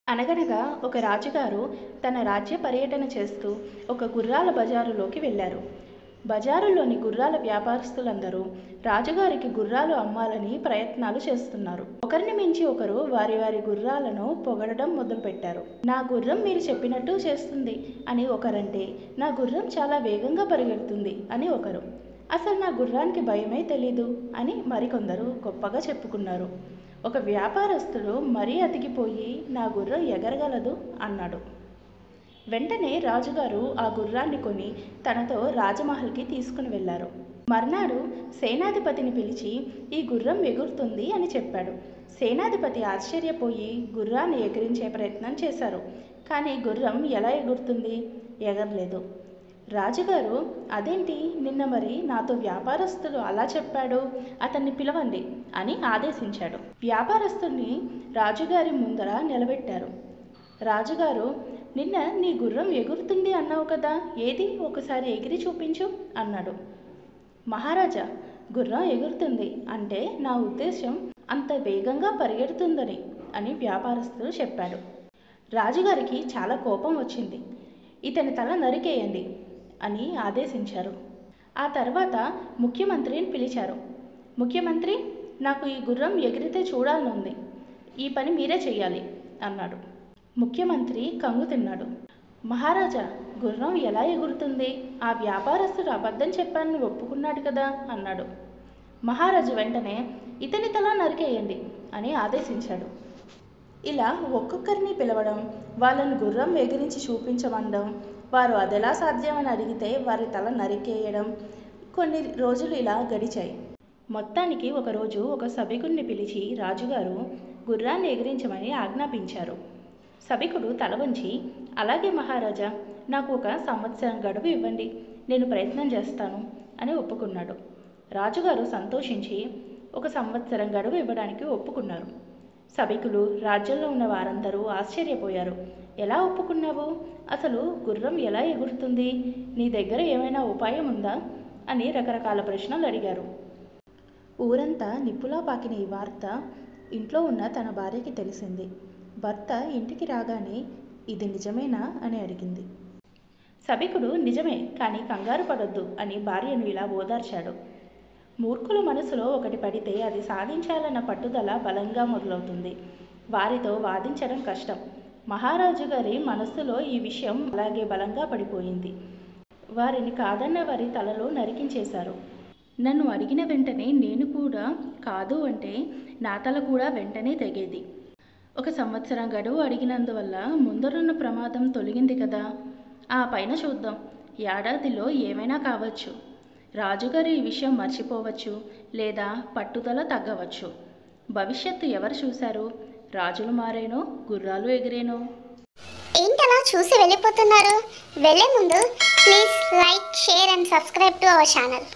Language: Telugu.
అనగనగా ఒక రాజుగారు తన రాజ్య పర్యటన చేస్తూ ఒక గుర్రాల బజారులోకి వెళ్ళారు బజారులోని గుర్రాల వ్యాపారస్తులందరూ రాజుగారికి గుర్రాలు అమ్మాలని ప్రయత్నాలు చేస్తున్నారు ఒకరిని మించి ఒకరు వారి వారి గుర్రాలను పొగడడం మొదలుపెట్టారు నా గుర్రం మీరు చెప్పినట్టు చేస్తుంది అని ఒకరంటే నా గుర్రం చాలా వేగంగా పరిగెడుతుంది అని ఒకరు అసలు నా గుర్రానికి భయమే తెలీదు అని మరికొందరు గొప్పగా చెప్పుకున్నారు ఒక వ్యాపారస్తుడు మరీ అతికిపోయి నా గుర్రం ఎగరగలదు అన్నాడు వెంటనే రాజుగారు ఆ గుర్రాన్ని కొని తనతో రాజమహల్కి తీసుకుని వెళ్ళారు మర్నాడు సేనాధిపతిని పిలిచి ఈ గుర్రం ఎగురుతుంది అని చెప్పాడు సేనాధిపతి ఆశ్చర్యపోయి గుర్రాన్ని ఎగిరించే ప్రయత్నం చేశారు కానీ గుర్రం ఎలా ఎగురుతుంది ఎగరలేదు రాజుగారు అదేంటి నిన్న మరి నాతో వ్యాపారస్తుడు అలా చెప్పాడు అతన్ని పిలవండి అని ఆదేశించాడు వ్యాపారస్తుడిని రాజుగారి ముందర నిలబెట్టారు రాజుగారు నిన్న నీ గుర్రం ఎగురుతుంది అన్నావు కదా ఏది ఒకసారి ఎగిరి చూపించు అన్నాడు మహారాజా గుర్రం ఎగురుతుంది అంటే నా ఉద్దేశం అంత వేగంగా పరిగెడుతుందని అని వ్యాపారస్తుడు చెప్పాడు రాజుగారికి చాలా కోపం వచ్చింది ఇతని తల నరికేయండి అని ఆదేశించారు ఆ తర్వాత ముఖ్యమంత్రిని పిలిచారు ముఖ్యమంత్రి నాకు ఈ గుర్రం ఎగిరితే చూడాలనుంది ఈ పని మీరే చెయ్యాలి అన్నాడు ముఖ్యమంత్రి కంగు తిన్నాడు మహారాజా గుర్రం ఎలా ఎగురుతుంది ఆ వ్యాపారస్తుడు అబద్ధం చెప్పానని ఒప్పుకున్నాడు కదా అన్నాడు మహారాజు వెంటనే ఇతని తల నరికేయండి అని ఆదేశించాడు ఇలా ఒక్కొక్కరిని పిలవడం వాళ్ళని గుర్రం ఎగిరించి చూపించమండం వారు అదెలా సాధ్యమని అడిగితే వారి తల నరికేయడం కొన్ని రోజులు ఇలా గడిచాయి మొత్తానికి ఒకరోజు ఒక సభికుడిని పిలిచి రాజుగారు గుర్రాన్ని ఎగిరించమని ఆజ్ఞాపించారు సభికుడు తల వంచి అలాగే మహారాజా నాకు ఒక సంవత్సరం గడువు ఇవ్వండి నేను ప్రయత్నం చేస్తాను అని ఒప్పుకున్నాడు రాజుగారు సంతోషించి ఒక సంవత్సరం గడువు ఇవ్వడానికి ఒప్పుకున్నారు సభికులు రాజ్యంలో ఉన్న వారందరూ ఆశ్చర్యపోయారు ఎలా ఒప్పుకున్నావు అసలు గుర్రం ఎలా ఎగురుతుంది నీ దగ్గర ఏమైనా ఉపాయం ఉందా అని రకరకాల ప్రశ్నలు అడిగారు ఊరంతా నిప్పులా పాకిన ఈ వార్త ఇంట్లో ఉన్న తన భార్యకి తెలిసింది భర్త ఇంటికి రాగానే ఇది నిజమేనా అని అడిగింది సభికుడు నిజమే కానీ కంగారు పడొద్దు అని భార్యను ఇలా ఓదార్చాడు మూర్ఖుల మనసులో ఒకటి పడితే అది సాధించాలన్న పట్టుదల బలంగా మొదలవుతుంది వారితో వాదించడం కష్టం మహారాజు గారి మనస్సులో ఈ విషయం అలాగే బలంగా పడిపోయింది వారిని కాదన్న వారి తలలో నరికించేశారు నన్ను అడిగిన వెంటనే నేను కూడా కాదు అంటే నా తల కూడా వెంటనే తెగేది ఒక సంవత్సరం గడువు అడిగినందువల్ల ముందరున్న ప్రమాదం తొలగింది కదా ఆ పైన చూద్దాం ఏడాదిలో ఏమైనా కావచ్చు రాజుగారు ఈ విషయం మర్చిపోవచ్చు లేదా పట్టుదల తగ్గవచ్చు భవిష్యత్తు ఎవరు చూశారు రాజులు మారేనో గుర్రాలు ఎగిరేనో ఏంటలా చూసి వెళ్ళిపోతున్నారు వెళ్ళే ముందు please like share and subscribe to our channel